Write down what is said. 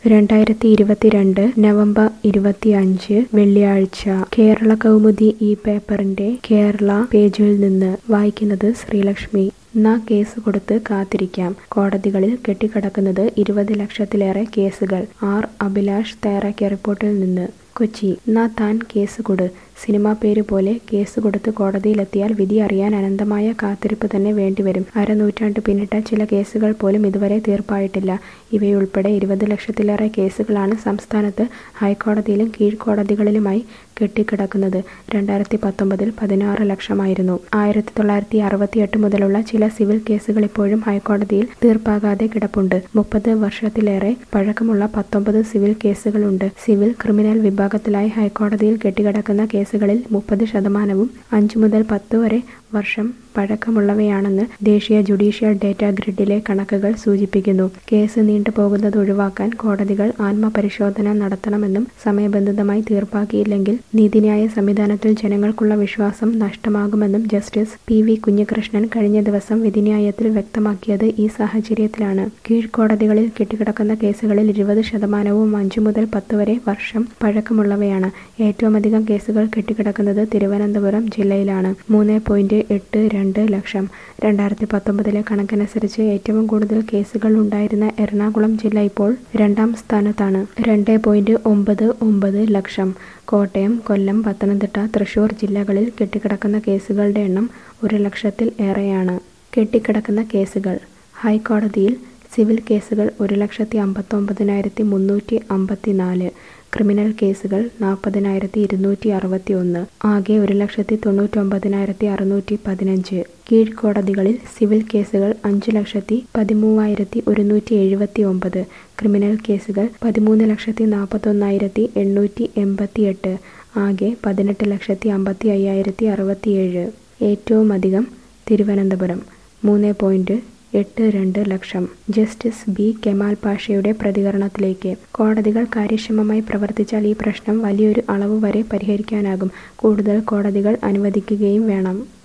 രണ്ടായിരത്തി ഇരുപത്തിരണ്ട് നവംബർ ഇരുപത്തിയഞ്ച് വെള്ളിയാഴ്ച കേരള കൗമുദി ഈ പേപ്പറിന്റെ കേരള പേജിൽ നിന്ന് വായിക്കുന്നത് ശ്രീലക്ഷ്മി നാ കേസ് കൊടുത്ത് കാത്തിരിക്കാം കോടതികളിൽ കെട്ടിക്കിടക്കുന്നത് ഇരുപത് ലക്ഷത്തിലേറെ കേസുകൾ ആർ അഭിലാഷ് തയ്യാറാക്കിയ റിപ്പോർട്ടിൽ നിന്ന് കൊച്ചി നാ താൻ കേസ് കൊട് സിനിമാ പേര് പോലെ കേസ് കൊടുത്ത് കോടതിയിലെത്തിയാൽ വിധി അറിയാൻ അനന്തമായ കാത്തിരിപ്പ് തന്നെ വേണ്ടിവരും അരനൂറ്റാണ്ട് പിന്നിട്ട ചില കേസുകൾ പോലും ഇതുവരെ തീർപ്പായിട്ടില്ല ഇവയുൾപ്പെടെ ഇരുപത് ലക്ഷത്തിലേറെ കേസുകളാണ് സംസ്ഥാനത്ത് ഹൈക്കോടതിയിലും കീഴ്ക്കോടതികളിലുമായി കെട്ടിക്കിടക്കുന്നത് രണ്ടായിരത്തി പത്തൊമ്പതിൽ പതിനാറ് ലക്ഷമായിരുന്നു ആയിരത്തി തൊള്ളായിരത്തി അറുപത്തിയെട്ട് മുതലുള്ള ചില സിവിൽ കേസുകൾ ഇപ്പോഴും ഹൈക്കോടതിയിൽ തീർപ്പാകാതെ കിടപ്പുണ്ട് മുപ്പത് വർഷത്തിലേറെ പഴക്കമുള്ള പത്തൊമ്പത് സിവിൽ കേസുകളുണ്ട് സിവിൽ ക്രിമിനൽ വിഭാഗത്തിലായി ഹൈക്കോടതിയിൽ കെട്ടിക്കിടക്കുന്ന കേസുകളിൽ മുപ്പത് ശതമാനവും അഞ്ചു മുതൽ പത്ത് വരെ വർഷം പഴക്കമുള്ളവയാണെന്ന് ദേശീയ ജുഡീഷ്യൽ ഡേറ്റ ഗ്രിഡിലെ കണക്കുകൾ സൂചിപ്പിക്കുന്നു കേസ് നീണ്ടുപോകുന്നത് ഒഴിവാക്കാൻ കോടതികൾ ആത്മപരിശോധന നടത്തണമെന്നും സമയബന്ധിതമായി തീർപ്പാക്കിയില്ലെങ്കിൽ നീതിന്യായ സംവിധാനത്തിൽ ജനങ്ങൾക്കുള്ള വിശ്വാസം നഷ്ടമാകുമെന്നും ജസ്റ്റിസ് പി വി കുഞ്ഞികൃഷ്ണൻ കഴിഞ്ഞ ദിവസം വിധിന്യായത്തിൽ വ്യക്തമാക്കിയത് ഈ സാഹചര്യത്തിലാണ് കീഴ്ക്കോടതികളിൽ കെട്ടിക്കിടക്കുന്ന കേസുകളിൽ ഇരുപത് ശതമാനവും അഞ്ചു മുതൽ പത്ത് വരെ വർഷം പഴക്കമുള്ളവയാണ് ഏറ്റവുമധികം കേസുകൾ കെട്ടിക്കിടക്കുന്നത് തിരുവനന്തപുരം ജില്ലയിലാണ് മൂന്ന് പോയിന്റ് എട്ട് രണ്ട് ലക്ഷം രണ്ടായിരത്തി പത്തൊമ്പതിലെ കണക്കനുസരിച്ച് ഏറ്റവും കൂടുതൽ കേസുകൾ ഉണ്ടായിരുന്ന എറണാകുളം ജില്ല ഇപ്പോൾ രണ്ടാം സ്ഥാനത്താണ് രണ്ട് പോയിന്റ് ഒമ്പത് ഒമ്പത് ലക്ഷം കോട്ടയം കൊല്ലം പത്തനംതിട്ട തൃശൂർ ജില്ലകളിൽ കെട്ടിക്കിടക്കുന്ന കേസുകളുടെ എണ്ണം ഒരു ലക്ഷത്തിൽ ഏറെയാണ് കെട്ടിക്കിടക്കുന്ന കേസുകൾ ഹൈക്കോടതിയിൽ സിവിൽ കേസുകൾ ഒരു ലക്ഷത്തി അമ്പത്തൊമ്പതിനായിരത്തി മുന്നൂറ്റി അമ്പത്തിനാല് ക്രിമിനൽ കേസുകൾ നാൽപ്പതിനായിരത്തി ഇരുന്നൂറ്റി അറുപത്തി ഒന്ന് ആകെ ഒരു ലക്ഷത്തി തൊണ്ണൂറ്റൊമ്പതിനായിരത്തി അറുന്നൂറ്റി പതിനഞ്ച് കീഴ്ക്കോടതികളിൽ സിവിൽ കേസുകൾ അഞ്ചു ലക്ഷത്തി പതിമൂവായിരത്തി ഒരുന്നൂറ്റി എഴുപത്തി ഒമ്പത് ക്രിമിനൽ കേസുകൾ പതിമൂന്ന് ലക്ഷത്തി നാൽപ്പത്തൊന്നായിരത്തി എണ്ണൂറ്റി എൺപത്തിയെട്ട് ആകെ പതിനെട്ട് ലക്ഷത്തി അമ്പത്തി അയ്യായിരത്തി അറുപത്തിയേഴ് ഏറ്റവുമധികം തിരുവനന്തപുരം മൂന്ന് പോയിന്റ് എട്ട് രണ്ട് ലക്ഷം ജസ്റ്റിസ് ബി കെമാൽ പാഷയുടെ പ്രതികരണത്തിലേക്ക് കോടതികൾ കാര്യക്ഷമമായി പ്രവർത്തിച്ചാൽ ഈ പ്രശ്നം വലിയൊരു അളവ് വരെ പരിഹരിക്കാനാകും കൂടുതൽ കോടതികൾ അനുവദിക്കുകയും വേണം